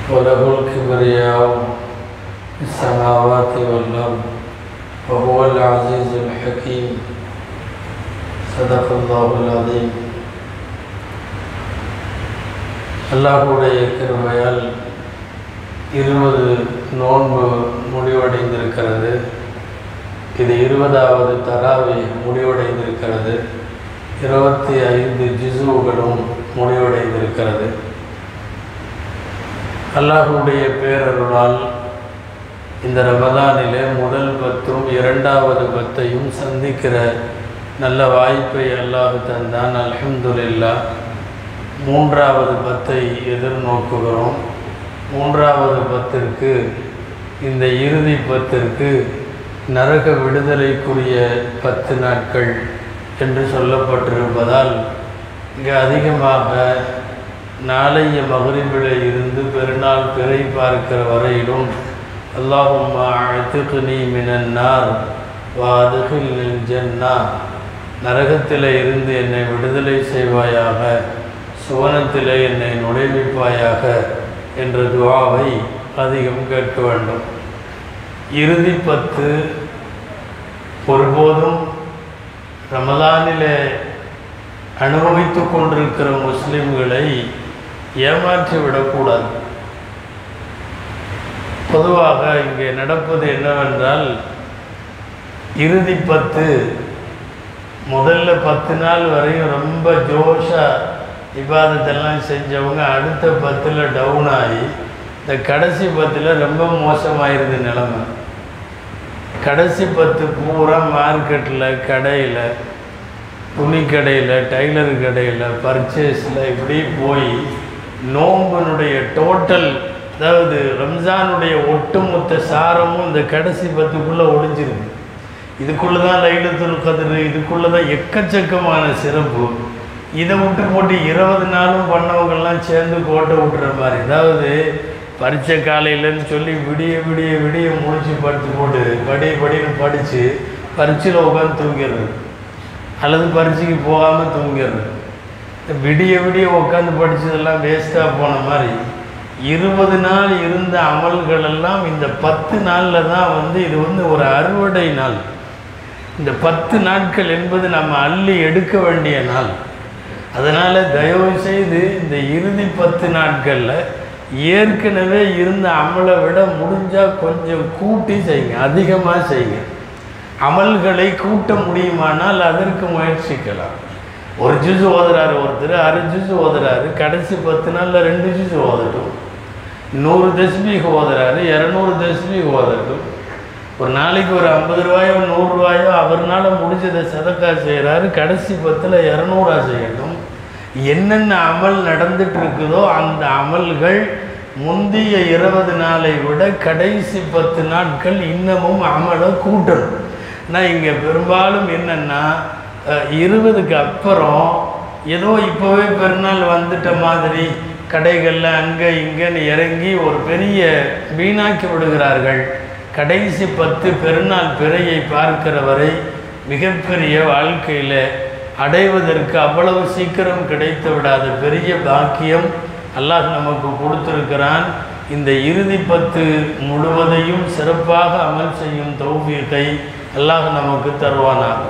وله الكبرياء في السماوات والأرض وهو العزيز الحكيم صدق الله العظيم அல்லாஹுடைய கிருமையால் இருபது நோன்பு முடிவடைந்திருக்கிறது இது இருபதாவது தராவி முடிவடைந்திருக்கிறது இருபத்தி ஐந்து ஜிசுவுகளும் முடிவடைந்திருக்கிறது அல்லாஹுடைய பேரருளால் இந்த ரமதானிலே முதல் பத்தும் இரண்டாவது பத்தையும் சந்திக்கிற நல்ல வாய்ப்பை அல்லாஹ் தந்தான் அல்ஹம்துலில்லா மூன்றாவது பத்தை எதிர்நோக்குகிறோம் மூன்றாவது பத்திற்கு இந்த இறுதி பத்திற்கு நரக விடுதலைக்குரிய பத்து நாட்கள் என்று சொல்லப்பட்டிருப்பதால் மிக அதிகமாக நாளைய மகரிபில் இருந்து பெருநாள் பிறை பார்க்கிற வரையிலும் அல்லாஹும் அழுத்துக்குனி மினன்னார் வாதுகில் ஜன்னா நரகத்தில் இருந்து என்னை விடுதலை செய்வாயாக சுவனத்தில் என்னை நுழைவிப்பாயாக என்ற துவாவை அதிகம் கேட்க வேண்டும் இறுதி பத்து ஒருபோதும் ரமலானிலே அனுபவித்து கொண்டிருக்கிற முஸ்லிம்களை ஏமாற்றி விடக்கூடாது பொதுவாக இங்கே நடப்பது என்னவென்றால் இறுதி பத்து முதல்ல பத்து நாள் வரையும் ரொம்ப ஜோஷாக இபாதத்தெல்லாம் செஞ்சவங்க அடுத்த பத்தில் டவுன் ஆகி இந்த கடைசி பத்தில் ரொம்ப மோசமாயிருது நிலமை கடைசி பத்து பூரா மார்க்கெட்டில் கடையில் துணி கடையில் டைலர் கடையில் பர்ச்சேஸில் இப்படி போய் நோம்பினுடைய டோட்டல் அதாவது ரம்ஜானுடைய ஒட்டுமொத்த சாரமும் இந்த கடைசி பத்துக்குள்ளே ஒளிஞ்சிருக்கு இதுக்குள்ளே தான் லைலத்துல் கதிர் இதுக்குள்ளே தான் எக்கச்சக்கமான சிறப்பு இதை விட்டு போட்டு இருபது நாளும் பண்ணவங்கெல்லாம் சேர்ந்து கோட்டை விட்டுற மாதிரி அதாவது பரீட்சை காலையிலன்னு சொல்லி விடிய விடிய விடிய முடிச்சு படுத்து போட்டு படி படின்னு படித்து பரீட்சையில் உட்காந்து தூங்கிடுறது அல்லது பரீட்சைக்கு போகாமல் தூங்கிடுறது விடிய விடிய உட்காந்து படித்ததெல்லாம் வேஸ்ட்டாக போன மாதிரி இருபது நாள் இருந்த அமல்கள் எல்லாம் இந்த பத்து நாளில் தான் வந்து இது வந்து ஒரு அறுவடை நாள் இந்த பத்து நாட்கள் என்பது நம்ம அள்ளி எடுக்க வேண்டிய நாள் அதனால் தயவு செய்து இந்த இறுதி பத்து நாட்களில் ஏற்கனவே இருந்த அமலை விட முடிஞ்சால் கொஞ்சம் கூட்டி செய்யுங்க அதிகமாக செய்யுங்க அமல்களை கூட்ட முடியுமானால் அதற்கு முயற்சிக்கலாம் ஒரு ஜூஸ் ஓதுறாரு ஒருத்தர் அரை ஜூஸ் ஓதுறாரு கடைசி பத்து நாளில் ரெண்டு ஜூஸ் ஓதட்டும் நூறு தஸ்மீக் ஓதுறாரு இரநூறு தஸ்மீக் ஓதட்டும் ஒரு நாளைக்கு ஒரு ஐம்பது ரூபாயோ நூறுரூவாயோ அவர்னால முடிஞ்சதை சதக்கா செய்கிறாரு கடைசி பத்தில் இரநூறா செய்யணும் என்னென்ன அமல் நடந்துட்டு இருக்குதோ அந்த அமல்கள் முந்தைய இருபது நாளை விட கடைசி பத்து நாட்கள் இன்னமும் அமலை கூட்டணும் ஆனால் இங்கே பெரும்பாலும் என்னென்னா இருபதுக்கு அப்புறம் ஏதோ இப்போவே பெருநாள் வந்துட்ட மாதிரி கடைகளில் அங்கே இங்கேன்னு இறங்கி ஒரு பெரிய வீணாக்கி விடுகிறார்கள் கடைசி பத்து பெருநாள் பிறையை பார்க்கிற வரை மிகப்பெரிய வாழ்க்கையில் அடைவதற்கு அவ்வளவு சீக்கிரம் கிடைத்து விடாத பெரிய பாக்கியம் அல்லாஹ் நமக்கு கொடுத்திருக்கிறான் இந்த இறுதி பத்து முழுவதையும் சிறப்பாக அமல் செய்யும் தௌஃபீகை அல்லாஹ் நமக்கு தருவானாக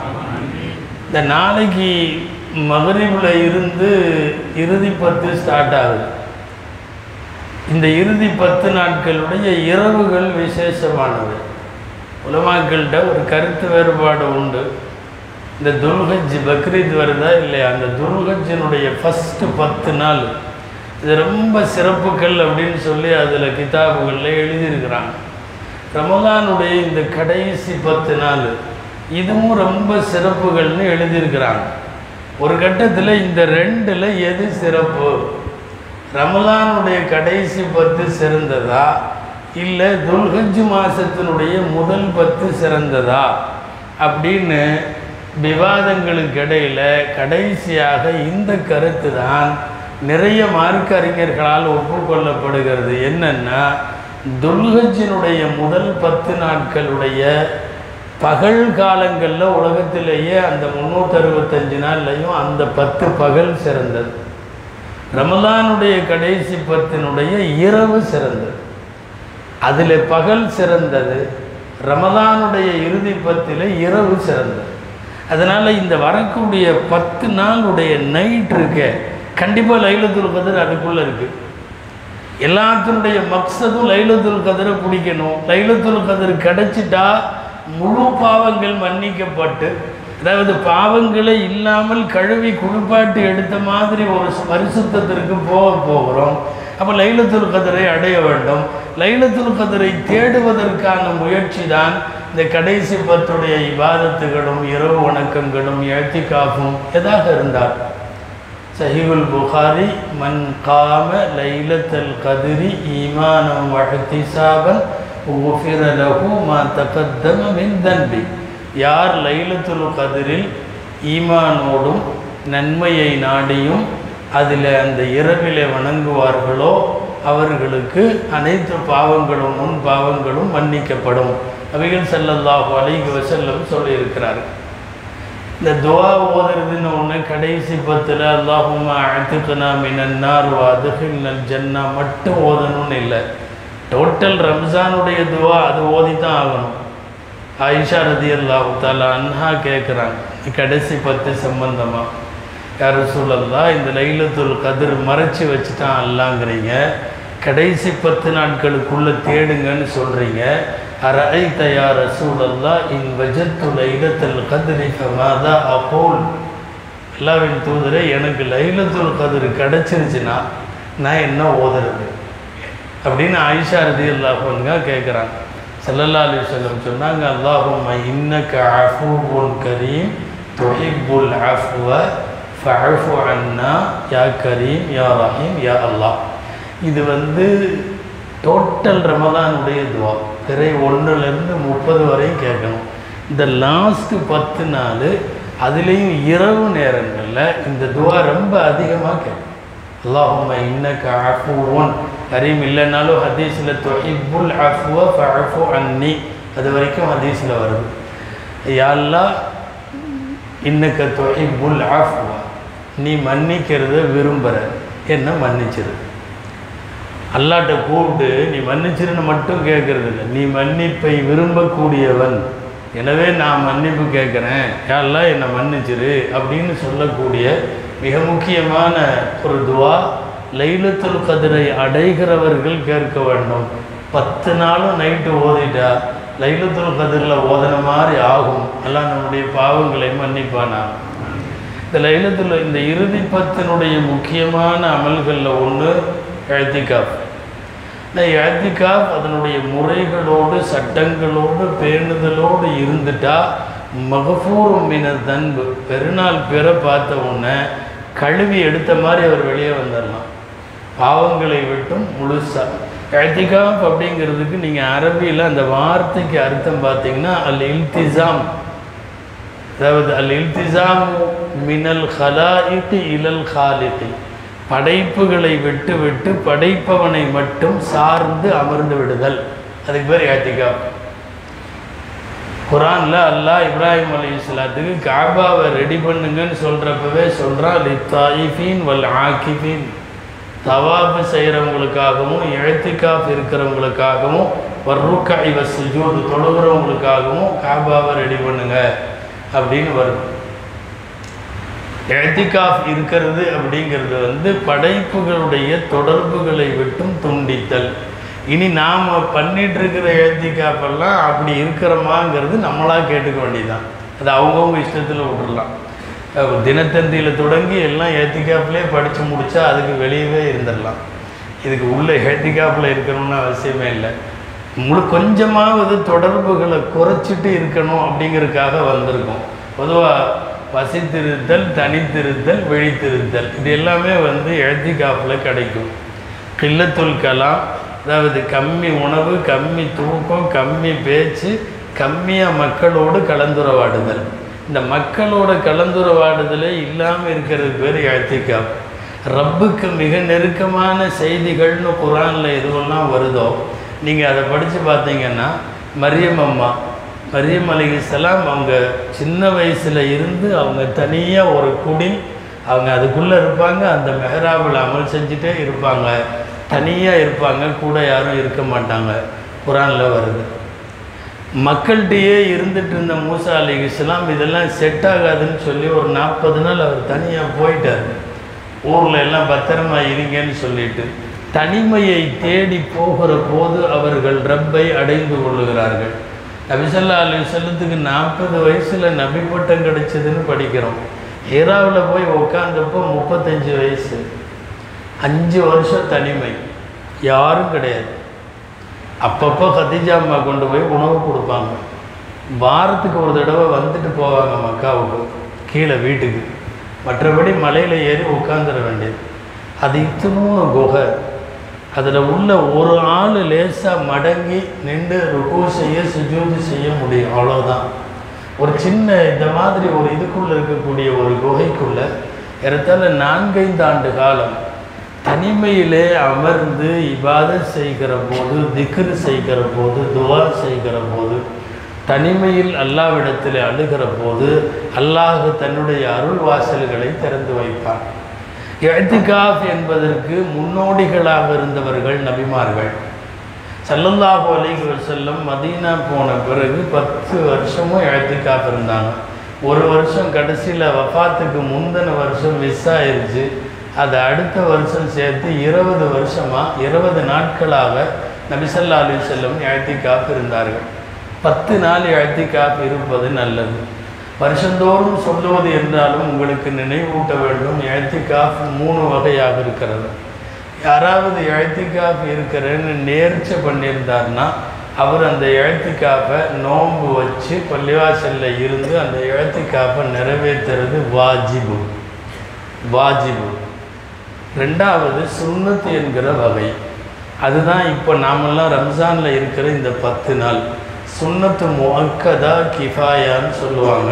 இந்த நாளைக்கு மகரிபில் இருந்து இறுதி பத்து ஸ்டார்ட் ஆகுது இந்த இறுதி பத்து நாட்களுடைய இரவுகள் விசேஷமானது உலமாக்கள்கிட்ட ஒரு கருத்து வேறுபாடு உண்டு இந்த துல்ஹஜ் பக்ரீத் வருதா இல்லையா அந்த துல்ஹஜினுடைய ஃபஸ்ட்டு பத்து நாள் இது ரொம்ப சிறப்புகள் அப்படின்னு சொல்லி அதில் கிதாபுகளில் எழுதியிருக்கிறாங்க ரமலானுடைய இந்த கடைசி பத்து நாள் இதுவும் ரொம்ப சிறப்புகள்னு எழுதியிருக்கிறாங்க ஒரு கட்டத்தில் இந்த ரெண்டில் எது சிறப்பு ரமலானுடைய கடைசி பத்து சிறந்ததா இல்லை துல்ஹஜ் மாதத்தினுடைய முதல் பத்து சிறந்ததா அப்படின்னு விவாதங்களுக்கு இடையில் கடைசியாக இந்த கருத்து தான் நிறைய மார்க்க அறிஞர்களால் ஒப்புக்கொள்ளப்படுகிறது என்னன்னா துல்ஹஜினுடைய முதல் பத்து நாட்களுடைய பகல் காலங்களில் உலகத்திலேயே அந்த முந்நூற்றறுபத்தஞ்சு நாள்லையும் அந்த பத்து பகல் சிறந்தது ரமலானுடைய கடைசி பத்தினுடைய இரவு சிறந்தது அதில் பகல் சிறந்தது ரமலானுடைய இறுதி பத்தில் இரவு சிறந்தது அதனால் இந்த வரக்கூடிய பத்து நாளுடைய நைட் இருக்க கண்டிப்பாக லைலத்துல் கதிர் அதுக்குள்ளே இருக்குது எல்லாத்தினுடைய மக்சதும் லைலத்துல் கதிரை பிடிக்கணும் லைலத்துல் கதிர் கிடைச்சிட்டா முழு பாவங்கள் மன்னிக்கப்பட்டு அதாவது பாவங்களே இல்லாமல் கழுவி குளிப்பாட்டி எடுத்த மாதிரி ஒரு பரிசுத்தத்திற்கு போக போகிறோம் அப்போ லைலத்துல் கதிரை அடைய வேண்டும் லைலத்துல் கதிரை தேடுவதற்கான முயற்சி தான் இந்த கடைசி பத்துடைய இபாதத்துகளும் இரவு வணக்கங்களும் எழுத்திக்காகும் எதாக இருந்தார் சஹிகுல் புகாரி மன் காம லைலத்தல் கதிரி ஈமானம் வஹத்திசாபன் உஃபிர லஹு மா தகத்தம மின் தன்பி யார் லைலத்துல் கதிரில் ஈமானோடும் நன்மையை நாடியும் அதில் அந்த இரவிலே வணங்குவார்களோ அவர்களுக்கு அனைத்து பாவங்களும் முன் பாவங்களும் மன்னிக்கப்படும் அவைகள் செல்லல்லாஹு அலைஹி வஸல்லம் சொல்லியிருக்கிறார்கள் இந்த துவா ஓதுறதுன்னு ஒன்று கடைசி பத்தில் அல்லாஹுமா அத்துக்குனா மினன்னார் அதுகில் ஜன்னா மட்டும் ஓதணும்னு இல்லை டோட்டல் ரம்ஜானுடைய துவா அது ஓதி தான் ஆகணும் ஆயிஷா ரதி அல்லாஹு தாலா அன்ஹா கேட்குறாங்க கடைசி பத்து சம்பந்தமாக யார் சூழல்லா இந்த லைலத்துல் கதிர் மறைச்சி வச்சுட்டான் அல்லாங்கிறீங்க கடைசி பத்து நாட்களுக்குள்ளே தேடுங்கன்னு சொல்கிறீங்க அரை தயார் ரசூலல்லா இன் வஜத்து லைலத்துல் கதிரி ஃபமாதா அகோல் அல்லாவின் தூதரே எனக்கு லைலத்துல் கதிர் கிடச்சிருச்சுன்னா நான் என்ன ஓதுறது அப்படின்னு ஆயிஷா ரதி அல்லாஹுங்க கேட்குறாங்க சல்லல்லா அலி சொல்லம் சொன்னாங்க அல்லாஹும் இன்னக்க அஃபூன் கரீம் துஹிப்புல் அஃப்வ ஃபஅஃபு அன்னா யா கரீம் யா ரஹீம் யா அல்லாஹ் இது வந்து டோட்டல் ரமதானுடைய துவா பிறை ஒன்றுலேருந்து முப்பது வரையும் கேட்கணும் இந்த லாஸ்ட்டு பத்து நாள் அதுலேயும் இரவு நேரங்களில் இந்த துவா ரொம்ப அதிகமாக கேட்கும் அல்லாஹும்ம இன்னக்க அஃபுவன் கரீம் இல்லைனாலும் ஹதீஸில் தொஹிப்புல் அஃபுவ ஃபஅஃபு அன்னி அது வரைக்கும் ஹதீஸில் வருது யாழ்லா இன்னக்க தொஹிப்புல் அஃபுவ நீ மன்னிக்கிறத விரும்புகிற என்ன மன்னிச்சிரு அல்லாட்ட கூப்பிட்டு நீ மன்னிச்சிருன்னு மட்டும் கேட்கறது இல்லை நீ மன்னிப்பை விரும்பக்கூடியவன் எனவே நான் மன்னிப்பு கேட்குறேன் யாரெல்லாம் என்னை மன்னிச்சிரு அப்படின்னு சொல்லக்கூடிய மிக முக்கியமான ஒரு துவா லைலத்துல் கதிரை அடைகிறவர்கள் கேட்க வேண்டும் பத்து நாளும் நைட்டு ஓதிட்டா லைலத்துல் கதிரில் ஓதன மாதிரி ஆகும் எல்லாம் நம்முடைய பாவங்களை மன்னிப்பானா இந்த லைலத்தில் இந்த இறுதி பத்தினுடைய முக்கியமான அமல்களில் ஒன்று எழுத்திக்காப் இந்த எழுத்திக்காப் அதனுடைய முறைகளோடு சட்டங்களோடு பேணுதலோடு இருந்துட்டா மகஃபூரும் மின தன்பு பெருநாள் பிற பார்த்த உடனே கழுவி எடுத்த மாதிரி அவர் வெளியே வந்துடலாம் பாவங்களை விட்டும் முழுசாக எழுத்திகாப் அப்படிங்கிறதுக்கு நீங்கள் அரபியில் அந்த வார்த்தைக்கு அர்த்தம் பார்த்தீங்கன்னா அல் இல்திசாம் அதாவது அல் இல்திசாம் மினல் ஹலாயிக்கு இலல் ஹாலிக்கு படைப்புகளை விட்டு விட்டு படைப்பவனை மட்டும் சார்ந்து அமர்ந்து விடுதல் அதுக்கு பேர் ஏத்திகா குரானில் அல்லாஹ் இப்ராஹிம் அலி இஸ்லாத்துக்கு காபாவை ரெடி பண்ணுங்கன்னு சொல்கிறப்பவே சொல்கிறான் லி தாயிஃபீன் வல் ஆக்கிஃபீன் தவாப்பு செய்கிறவங்களுக்காகவும் எழுத்திக்காப் இருக்கிறவங்களுக்காகவும் வர்ருக்கா இவ சுஜூது தொழுகிறவங்களுக்காகவும் காபாவை ரெடி பண்ணுங்க அப்படின்னு வரும் எழுத்திக்காஃப் இருக்கிறது அப்படிங்கிறது வந்து படைப்புகளுடைய தொடர்புகளை விட்டும் துண்டித்தல் இனி நாம் பண்ணிட்டு இருக்கிற எழுத்திக்காப்பெல்லாம் அப்படி இருக்கிறோமாங்கிறது நம்மளாக கேட்டுக்க வேண்டியதுதான் அது அவங்கவுங்க இஷ்டத்தில் விட்டுடலாம் தினத்தந்தியில் தொடங்கி எல்லாம் ஏத்திக்காப்லேயே படித்து முடித்தா அதுக்கு வெளியவே இருந்துடலாம் இதுக்கு உள்ள ஏத்திக்காப்பில் இருக்கணும்னு அவசியமே இல்லை முழு கொஞ்சமாவது தொடர்புகளை குறைச்சிட்டு இருக்கணும் அப்படிங்கிறதுக்காக வந்திருக்கோம் பொதுவாக பசித்திருத்தல் தனித்திருத்தல் விழித்திருத்தல் இது எல்லாமே வந்து எழுத்திக்காப்பில் கிடைக்கும் கில்லத்துல் கலாம் அதாவது கம்மி உணவு கம்மி தூக்கம் கம்மி பேச்சு கம்மியாக மக்களோடு கலந்துரவாடுதல் இந்த மக்களோட கலந்துரவாடுதலே இல்லாமல் இருக்கிறது பேர் எழுத்திக்காப் ரப்புக்கு மிக நெருக்கமான செய்திகள்னு குரானில் எதுவெல்லாம் வருதோ நீங்கள் அதை படித்து பார்த்தீங்கன்னா மரியம் அம்மா மரியம் அலிகலாம் அவங்க சின்ன வயசில் இருந்து அவங்க தனியாக ஒரு குடில் அவங்க அதுக்குள்ளே இருப்பாங்க அந்த மெஹராபில் அமல் செஞ்சுட்டே இருப்பாங்க தனியாக இருப்பாங்க கூட யாரும் இருக்க மாட்டாங்க குரானில் வருது மக்கள்கிட்டயே இருந்துட்டு இருந்த மூசா அலி இஸ்லாம் இதெல்லாம் செட் ஆகாதுன்னு சொல்லி ஒரு நாற்பது நாள் அவர் தனியாக போயிட்டார் ஊரில் எல்லாம் பத்திரமா இருங்கன்னு சொல்லிட்டு தனிமையை தேடி போகிற போது அவர்கள் ரப்பை அடைந்து கொள்ளுகிறார்கள் நபிசல்லா அலி செல்லத்துக்கு நாற்பது வயசில் நபி பட்டம் கிடைச்சதுன்னு படிக்கிறோம் ஹீராவில் போய் உட்காந்தப்போ முப்பத்தஞ்சு வயசு அஞ்சு வருஷம் தனிமை யாரும் கிடையாது அப்பப்போ கத்திஜா அம்மா கொண்டு போய் உணவு கொடுப்பாங்க வாரத்துக்கு ஒரு தடவை வந்துட்டு போவாங்க மக்காவுக்கு கீழே வீட்டுக்கு மற்றபடி மலையில் ஏறி உட்காந்துட வேண்டியது அது இத்தனும் குகை அதில் உள்ள ஒரு ஆள் லேசாக மடங்கி நின்று ருக்கு செய்ய சுஜூதி செய்ய முடியும் அவ்வளோதான் ஒரு சின்ன இந்த மாதிரி ஒரு இதுக்குள்ளே இருக்கக்கூடிய ஒரு குகைக்குள்ள ஏறத்தாழ நான்கைந்து ஆண்டு காலம் தனிமையிலே அமர்ந்து இபாதத் செய்கிற போது திக்ரு செய்கிற போது துவா செய்கிற போது தனிமையில் அல்லாவிடத்தில் அழுகிற போது அல்லாஹ் தன்னுடைய அருள் வாசல்களை திறந்து வைப்பான் எழ்திகாஃப் என்பதற்கு முன்னோடிகளாக இருந்தவர்கள் நபிமார்கள் சல்லல்லாஹு அலைஹி வஸல்லம் மதீனா போன பிறகு பத்து வருஷமும் எழ்திகாஃப் இருந்தாங்க ஒரு வருஷம் கடைசியில் வஃபாத்துக்கு முந்தின வருஷம் மிஸ் ஆயிருச்சு அதை அடுத்த வருஷம் சேர்த்து இருபது வருஷமாக இருபது நாட்களாக நபிசல்லா அலி செல்லம் எழுத்திக்காப்பு இருந்தார்கள் பத்து நாள் எழுத்திக்காப்பு இருப்பது நல்லது வருஷந்தோறும் சொல்லுவது என்றாலும் உங்களுக்கு நினைவூட்ட வேண்டும் எழுத்திக்காப் மூணு வகையாக இருக்கிறது யாராவது எழுத்திக்காப் இருக்கிறேன்னு நேர்ச்சை பண்ணியிருந்தார்னா அவர் அந்த எழுத்திக்காப்பை நோன்பு வச்சு பள்ளிவாசலில் இருந்து அந்த எழுத்திக்காப்பை நிறைவேற்றுறது வாஜிபு வாஜிபு ரெண்டாவது சுன்னத்து என்கிற வகை அதுதான் இப்போ நாமெல்லாம் ரம்ஜானில் இருக்கிற இந்த பத்து நாள் சுன்னத்து முஅக்கதா கிஃபாயான்னு சொல்லுவாங்க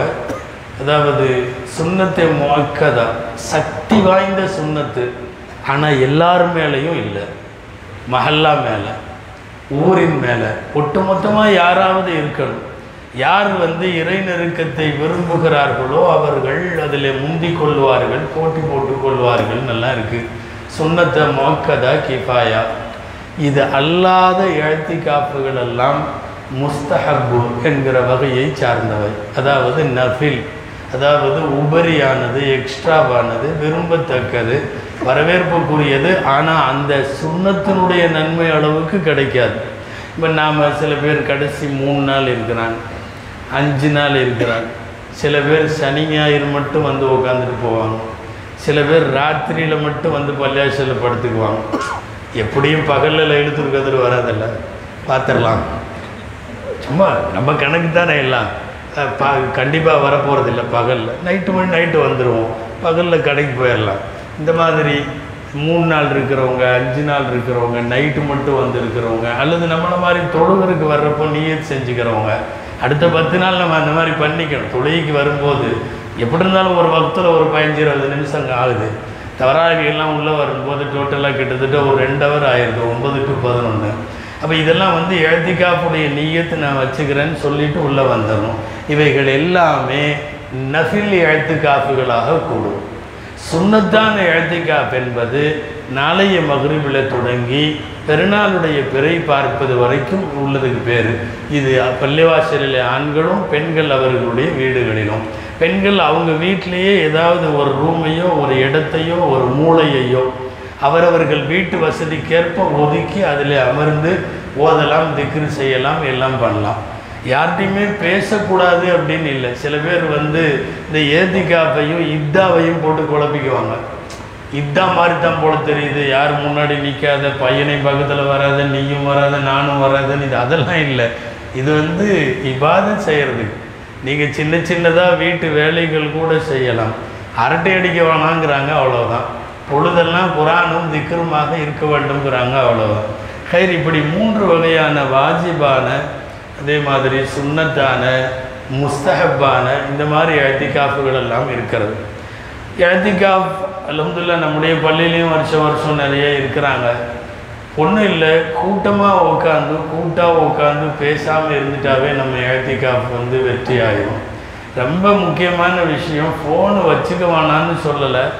அதாவது சுன்னத்தை முஅக்கதா சக்தி வாய்ந்த சுன்னத்து ஆனால் எல்லார் மேலேயும் இல்லை மஹல்லா மேலே ஊரின் மேலே ஒட்டுமொத்தமாக யாராவது இருக்கணும் யார் வந்து இறை நெருக்கத்தை விரும்புகிறார்களோ அவர்கள் அதில் முந்தி கொள்வார்கள் போட்டி போட்டு கொள்வார்கள் நல்லா இருக்குது சுன்னத்தை மோக்கதா கிஃபாயா இது அல்லாத எழுத்தி காப்புகள் எல்லாம் முஸ்தஹப்பு என்கிற வகையை சார்ந்தவை அதாவது நஃபில் அதாவது உபரியானது எக்ஸ்ட்ராவானது விரும்பத்தக்கது வரவேற்புக்குரியது ஆனால் அந்த சுண்ணத்தினுடைய நன்மை அளவுக்கு கிடைக்காது இப்போ நாம் சில பேர் கடைசி மூணு நாள் இருக்கிறாங்க அஞ்சு நாள் இருக்கிறாங்க சில பேர் சனி ஞாயிறு மட்டும் வந்து உட்காந்துட்டு போவாங்க சில பேர் ராத்திரியில் மட்டும் வந்து பள்ளியாசலில் படுத்துக்குவாங்க எப்படியும் பகலில் எழுத்துருக்கிறது வராதில்ல பார்த்துடலாம் சும்மா நம்ம கணக்கு தானே எல்லாம் அஹ் பா கண்டிப்பாக வரப்போகிறதில்ல பகலில் நைட்டு மணி நைட்டு வந்துடுவோம் பகலில் கடைக்கு போயிடலாம் இந்த மாதிரி மூணு நாள் இருக்கிறவங்க அஞ்சு நாள் இருக்கிறவங்க நைட்டு மட்டும் வந்து இருக்கிறவங்க அல்லது நம்மளை மாதிரி தொழுகிறதுக்கு வர்றப்போ நீயத் செஞ்சுக்கிறவங்க அடுத்த பத்து நாள் நம்ம அந்த மாதிரி பண்ணிக்கணும் தொழுகைக்கு வரும்போது எப்படி இருந்தாலும் ஒரு வக்தில் ஒரு பதினஞ்சு இருபது நிமிஷம் அங்கே ஆகுது தவறாவியெல்லாம் உள்ளே வரும்போது டோட்டலாக கிட்டத்தட்ட ஒரு ரெண்டு ஹவர் ஆயிடுது ஒன்பது டு பதினொன்று அப்போ இதெல்லாம் வந்து எழுத்திக்காப்புடைய நீயத்து நான் வச்சுக்கிறேன்னு சொல்லிட்டு உள்ளே வந்துடணும் இவைகள் எல்லாமே நஃபில் எழுத்துக்காப்புகளாக கூடும் சுன்னத்தான எழுத்திக்காப் என்பது நாளைய மகிழ்வில் தொடங்கி பெருநாளுடைய பிறை பார்ப்பது வரைக்கும் உள்ளதுக்கு பேர் இது பள்ளிவாசலில் ஆண்களும் பெண்கள் அவர்களுடைய வீடுகளிலும் பெண்கள் அவங்க வீட்டிலேயே ஏதாவது ஒரு ரூமையோ ஒரு இடத்தையோ ஒரு மூளையையோ அவரவர்கள் வீட்டு வசதிக்கேற்ப ஒதுக்கி அதில் அமர்ந்து ஓதலாம் திக்ரு செய்யலாம் எல்லாம் பண்ணலாம் யார்கிட்டையுமே பேசக்கூடாது அப்படின்னு இல்லை சில பேர் வந்து இந்த ஏத்திகாப்பையும் இத்தாவையும் போட்டு குழப்பிக்குவாங்க இத்தா மாதிரி தான் போல தெரியுது யார் முன்னாடி நிற்காத பையனை பக்கத்தில் வராத நீயும் வராத நானும் வராதன்னு இது அதெல்லாம் இல்லை இது வந்து இபாதம் செய்கிறதுக்கு நீங்கள் சின்ன சின்னதாக வீட்டு வேலைகள் கூட செய்யலாம் அரட்டை அடிக்க வேணாங்கிறாங்க அவ்வளோதான் பொழுதெல்லாம் குரானும் திக்ருமாக இருக்க வேண்டும்ங்கிறாங்க அவ்வளோதான் கயிறு இப்படி மூன்று வகையான வாஜிபான அதே மாதிரி சுன்னத்தான முஸ்தஹப்பான இந்த மாதிரி எழுத்திக்காப்புகள் எல்லாம் இருக்கிறது எழுத்திக்காப் அலமதுல்லா நம்முடைய பள்ளியிலையும் வருஷம் வருஷம் நிறைய இருக்கிறாங்க ஒன்றும் இல்லை கூட்டமாக உட்காந்து கூட்டாக உட்காந்து பேசாமல் இருந்துட்டாவே நம்ம எழுத்திக்காப் வந்து வெற்றி ஆகிடும் ரொம்ப முக்கியமான விஷயம் ஃபோனு வச்சுக்க வேணான்னு சொல்லலை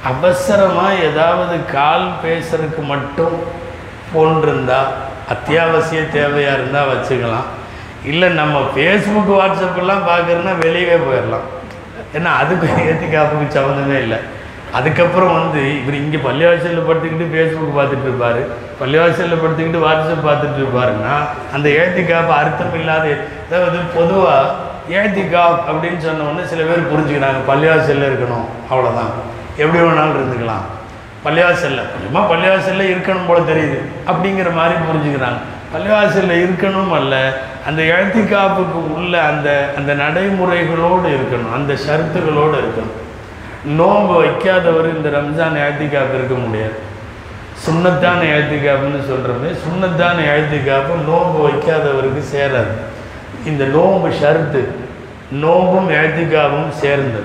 அவசரமாக ஏதாவது கால் பேசுறதுக்கு மட்டும் ஃபோன் இருந்தால் அத்தியாவசிய தேவையாக இருந்தால் வச்சுக்கலாம் இல்லை நம்ம ஃபேஸ்புக் வாட்ஸ்அப்பெல்லாம் பார்க்குறோன்னா வெளியவே போயிடலாம் ஏன்னா அதுக்கு ஏற்றி காப்புக்கு சம்மந்தமே இல்லை அதுக்கப்புறம் வந்து இவர் இங்கே பள்ளிவாசலில் படுத்துக்கிட்டு ஃபேஸ்புக் பார்த்துட்டு இருப்பார் பள்ளிவாசலில் படுத்துக்கிட்டு வாட்ஸ்அப் பார்த்துட்டு இருப்பாருன்னா அந்த ஏற்றி காப்பு அர்த்தம் இல்லாத அதாவது பொதுவாக ஏற்றி காப் அப்படின்னு சொன்ன உடனே சில பேர் புரிஞ்சுக்கிறாங்க பள்ளிவாசலில் இருக்கணும் அவ்வளோதான் எப்படி வேணாலும் இருந்துக்கலாம் பள்ளிவாசலில் கொஞ்சமாக பள்ளிவாசலில் இருக்கணும் போல தெரியுது அப்படிங்கிற மாதிரி புரிஞ்சுக்கிறாங்க பள்ளிவாசலில் இருக்கணும் அல்ல அந்த எழுத்திக்காப்புக்கு உள்ள அந்த அந்த நடைமுறைகளோடு இருக்கணும் அந்த ஷரத்துகளோடு இருக்கணும் நோன்பு வைக்காதவர் இந்த ரம்ஜான் எழுத்திக்காப்பு இருக்க முடியாது சுண்ணத்தான எழுத்திக்காப்புன்னு சொல்கிறது சுண்ணத்தான எழுத்திக்காப்பு நோன்பு வைக்காதவருக்கு சேராது இந்த நோன்பு ஷரத்து நோம்பும் எழுத்திக்காவும் சேர்ந்தது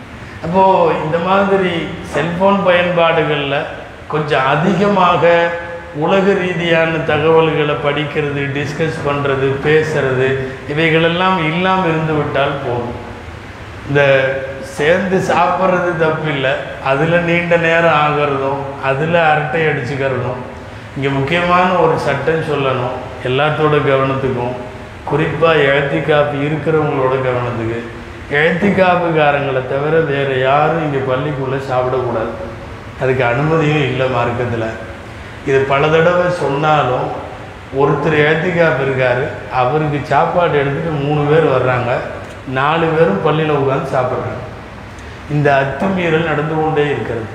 அப்போது இந்த மாதிரி செல்போன் பயன்பாடுகளில் கொஞ்சம் அதிகமாக உலக ரீதியான தகவல்களை படிக்கிறது டிஸ்கஸ் பண்ணுறது பேசுறது இவைகளெல்லாம் இல்லாமல் இருந்து விட்டால் போதும் இந்த சேர்ந்து சாப்பிட்றது தப்பு இல்லை அதில் நீண்ட நேரம் ஆகிறதும் அதில் அரட்டை அடிச்சுக்கிறதும் இங்கே முக்கியமான ஒரு சட்டம் சொல்லணும் எல்லாத்தோட கவனத்துக்கும் குறிப்பாக எழுத்திக்காப்பு இருக்கிறவங்களோட கவனத்துக்கு எழுத்திக்காப்புக்காரங்களை தவிர வேறு யாரும் இங்கே பள்ளிக்குள்ளே சாப்பிடக்கூடாது அதுக்கு அனுமதியும் இல்லை மார்க்கத்தில் இது பல தடவை சொன்னாலும் ஒருத்தர் எழுத்திக்காப்பு இருக்கார் அவருக்கு சாப்பாடு எடுத்துகிட்டு மூணு பேர் வர்றாங்க நாலு பேரும் பள்ளியில் உட்காந்து சாப்பிட்றாங்க இந்த அத்துமீறல் நடந்து கொண்டே இருக்கிறது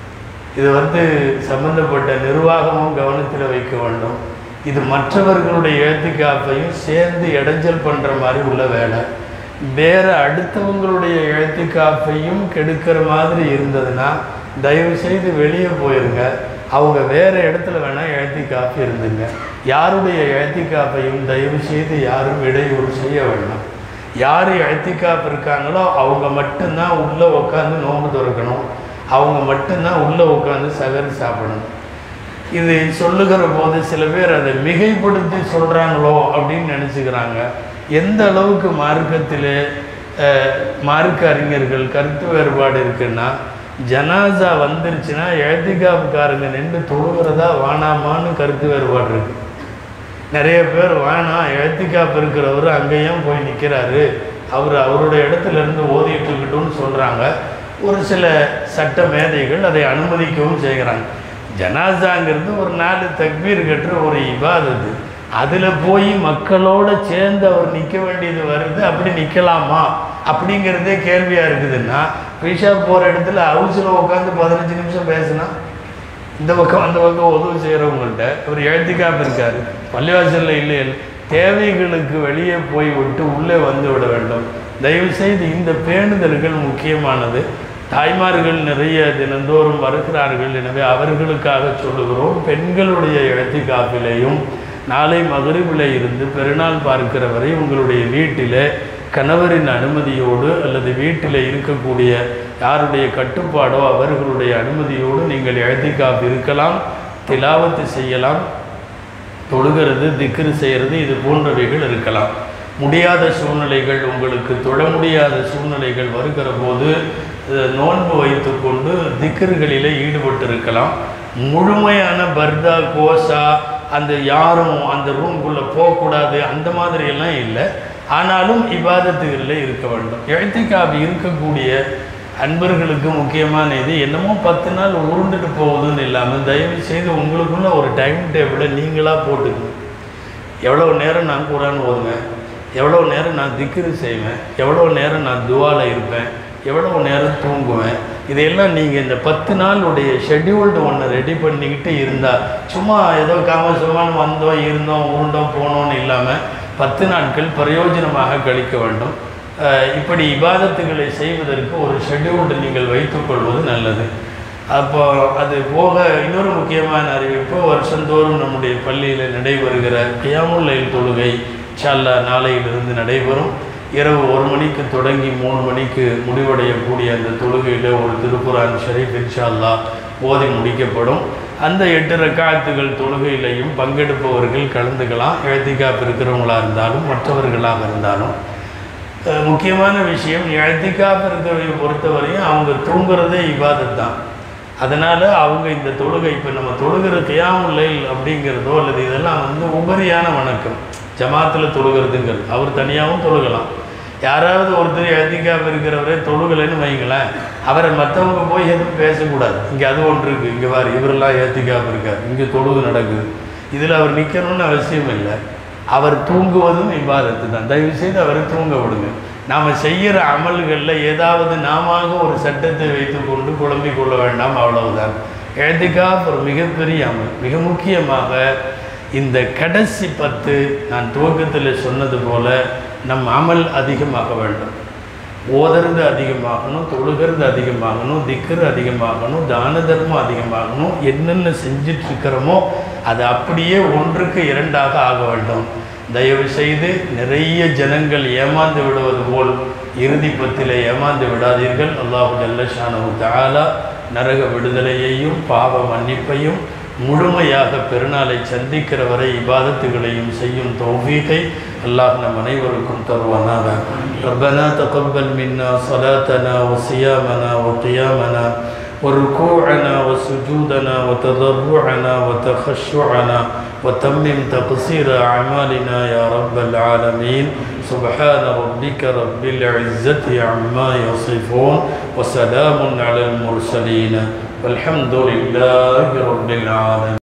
இது வந்து சம்பந்தப்பட்ட நிர்வாகமும் கவனத்தில் வைக்க வேண்டும் இது மற்றவர்களுடைய எழுத்துக்காப்பையும் சேர்ந்து இடைஞ்சல் பண்ணுற மாதிரி உள்ள வேலை வேற அடுத்தவங்களுடைய எழுத்துக்காப்பையும் கெடுக்கிற மாதிரி இருந்ததுன்னா தயவு செய்து வெளியே போயிருங்க அவங்க வேற இடத்துல வேணால் எழுத்திக்காப்பு இருந்துங்க யாருடைய எழுத்திக்காப்பையும் தயவு செய்து யாரும் இடையூறு செய்ய வேண்டாம் யார் எழுத்திக்காப்பு இருக்காங்களோ அவங்க மட்டும்தான் உள்ளே உட்காந்து நோன்பு திறக்கணும் அவங்க மட்டும்தான் உள்ளே உட்காந்து சகரி சாப்பிடணும் இது சொல்லுகிற போது சில பேர் அதை மிகைப்படுத்தி சொல்கிறாங்களோ அப்படின்னு நினச்சிக்கிறாங்க எந்த அளவுக்கு மார்க்கத்தில் மார்க்க அறிஞர்கள் கருத்து வேறுபாடு இருக்குன்னா ஜனாசா வந்துருச்சுன்னா எழுதிகாப்புக்காரங்க நின்று தொழுகிறதா வானாமான்னு கருத்து வேறுபாடு இருக்குது நிறைய பேர் வேணாம் எழுத்திக்காப்பு இருக்கிறவர் அங்கேயும் போய் நிற்கிறாரு அவர் அவருடைய இடத்துல இருந்து ஓதிட்டு இருக்கட்டும்னு சொல்கிறாங்க ஒரு சில சட்ட மேதைகள் அதை அனுமதிக்கவும் செய்கிறாங்க ஜனாசாங்கிறது ஒரு நாலு தக்பீர் கட்டுற ஒரு இபாதத்து அதில் போய் மக்களோட சேர்ந்து அவர் நிற்க வேண்டியது வருது அப்படி நிற்கலாமா அப்படிங்கிறதே கேள்வியாக இருக்குதுன்னா பீஷா போகிற இடத்துல ஹவுஸில் உட்காந்து பதினஞ்சு நிமிஷம் பேசினா இந்த பக்கம் அந்த பக்கம் உதவி செய்கிறவங்கள்ட்ட ஒரு எழுதிக்காம இருக்காரு பள்ளிவாசலில் இல்லை இல்லை. தேவைகளுக்கு வெளியே போய் விட்டு உள்ளே வந்து விட வேண்டும் தயவு செய்து இந்த பேணுதல்கள் முக்கியமானது தாய்மார்கள் நிறைய தினந்தோறும் வருகிறார்கள் எனவே அவர்களுக்காக சொல்லுகிறோம் பெண்களுடைய எழுத்திக்காப்பிலையும் நாளை மகரிபில் இருந்து பெருநாள் பார்க்கிற வரை உங்களுடைய வீட்டில் கணவரின் அனுமதியோடு அல்லது வீட்டில் இருக்கக்கூடிய யாருடைய கட்டுப்பாடோ அவர்களுடைய அனுமதியோடு நீங்கள் எழுத்திக்காப்பு இருக்கலாம் திலாவத்து செய்யலாம் தொழுகிறது திக்ரு செய்கிறது இது போன்றவைகள் இருக்கலாம் முடியாத சூழ்நிலைகள் உங்களுக்கு தொழ முடியாத சூழ்நிலைகள் வருகிற போது அஹ், நோன்பு வைத்துக்கொண்டு திக்ருகளிலே ஈடுபட்டிருக்கலாம் முழுமையான பர்தா கோசா அந்த யாரும் அந்த ரூம்குள்ளே போகக்கூடாது அந்த மாதிரி எல்லாம் இல்லை ஆனாலும் இபாதத்துகளில் இருக்க வேண்டும் எழுத்திக்காப்பு இருக்கக்கூடிய அன்பர்களுக்கு முக்கியமான இது என்னமோ பத்து நாள் உருண்டுட்டு போகுதுன்னு இல்லாமல் தயவு செய்து உங்களுக்குள்ள ஒரு டைம் டேபிளை நீங்களாக போட்டுக்கணும் எவ்வளோ நேரம் நான் குரான் ஓதுவேன் எவ்வளோ நேரம் நான் திக்ரு செய்வேன் எவ்வளோ நேரம் நான் துவால இருப்பேன் எவ்வளோ நேரம் தூங்குவேன் இதையெல்லாம் நீங்கள் இந்த பத்து நாளுடைய ஷெட்யூல்டு ஒன்று ரெடி பண்ணிக்கிட்டு இருந்தால் சும்மா ஏதோ காமசமான வந்தோம் இருந்தோம் உருண்டோம் போனோம்னு இல்லாமல் பத்து நாட்கள் பிரயோஜனமாக கழிக்க வேண்டும் அஹ் இப்படி இபாதத்துகளை செய்வதற்கு ஒரு ஷெட்யூல்டு நீங்கள் வைத்துக்கொள்வது நல்லது அப்போ அது போக இன்னொரு முக்கியமான அறிவிப்பு வருஷந்தோறும் நம்முடைய பள்ளியில் நடைபெறுகிற கியாமுல் லைல் தொழுகை இன்ஷால்லா நாளையிலிருந்து நடைபெறும் இரவு ஒரு மணிக்கு தொடங்கி மூணு மணிக்கு முடிவடையக்கூடிய அந்த தொழுகையில் ஒரு திருக்குரான் ஷரீஃப் இன்ஷால்லா ஓதி முடிக்கப்படும் அந்த எட்டு ரக்காத்துகள் தொழுகையிலையும் பங்கெடுப்பவர்கள் கலந்துக்கலாம் எழுத்திக்காப்பு இருக்கிறவங்களா இருந்தாலும் மற்றவர்களாக இருந்தாலும் அஹ் முக்கியமான விஷயம் எழுத்திக்காப்பு இருக்கிறவங்க பொறுத்தவரையும் அவங்க தூங்குறதே இபாதத் தான் அதனால் அவங்க இந்த தொழுகை இப்போ நம்ம தொழுகிற கியாமுல்லை அப்படிங்கிறதோ அல்லது இதெல்லாம் வந்து உபரியான வணக்கம் ஜமாத்தில் தொழுகிறதுங்கிறது அவர் தனியாகவும் தொழுகலாம் யாராவது ஒருத்தர் எழுதிக்காம இருக்கிறவரே தொழுகலைன்னு வைங்களேன் அவரை மற்றவங்க போய் எதுவும் பேசக்கூடாது இங்கே அது ஒன்று இருக்குது இங்கே பாரு இவரெல்லாம் ஏற்றிக்காம இருக்கார் இங்கே தொழுகு நடக்குது இதில் அவர் நிற்கணும்னு அவசியம் இல்லை அவர் தூங்குவதும் இவ்வாதத்து தான் தயவு செய்து அவரை தூங்க விடுங்க நாம் செய்கிற அமல்களில் ஏதாவது நாம ஒரு சட்டத்தை வைத்துக்கொண்டு குழம்பிக் கொள்ள வேண்டாம் அவ்வளவுதான் எழுதிக்கா ஒரு மிகப்பெரிய அமல் மிக முக்கியமாக இந்த கடைசி பத்து நான் துவக்கத்தில் சொன்னது போல நம் அமல் அதிகமாக வேண்டும் ஓதுறது அதிகமாகணும் தொழுகிறது அதிகமாகணும் திக்கர் அதிகமாகணும் தான தர்மம் அதிகமாகணும் என்னென்ன செஞ்சிட்டு இருக்கிறோமோ அது அப்படியே ஒன்றுக்கு இரண்டாக ஆக வேண்டும் தயவு செய்து நிறைய ஜனங்கள் ஏமாந்து விடுவது போல் இறுதி பத்திலே ஏமாந்து விடாதீர்கள் அல்லாஹு ஜல்லஷானு தாலா நரக விடுதலையையும் பாவ மன்னிப்பையும் முழுமையாக பெருநாளை சந்திக்கிற வரை இபாதத்துகளையும் செய்யும் தௌஃபீகை அல்லாஹ் நம் அனைவருக்கும் தருவானாக ربنا تقبل منا صلاتنا وصيامنا وقيامنا وركوعنا وسجودنا وتضرعنا وتخشعنا وتمم تقصير أعمالنا يا رب العالمين سبحان ربك رب العزة عما يصفون وسلام على المرسلين والحمد لله رب العالمين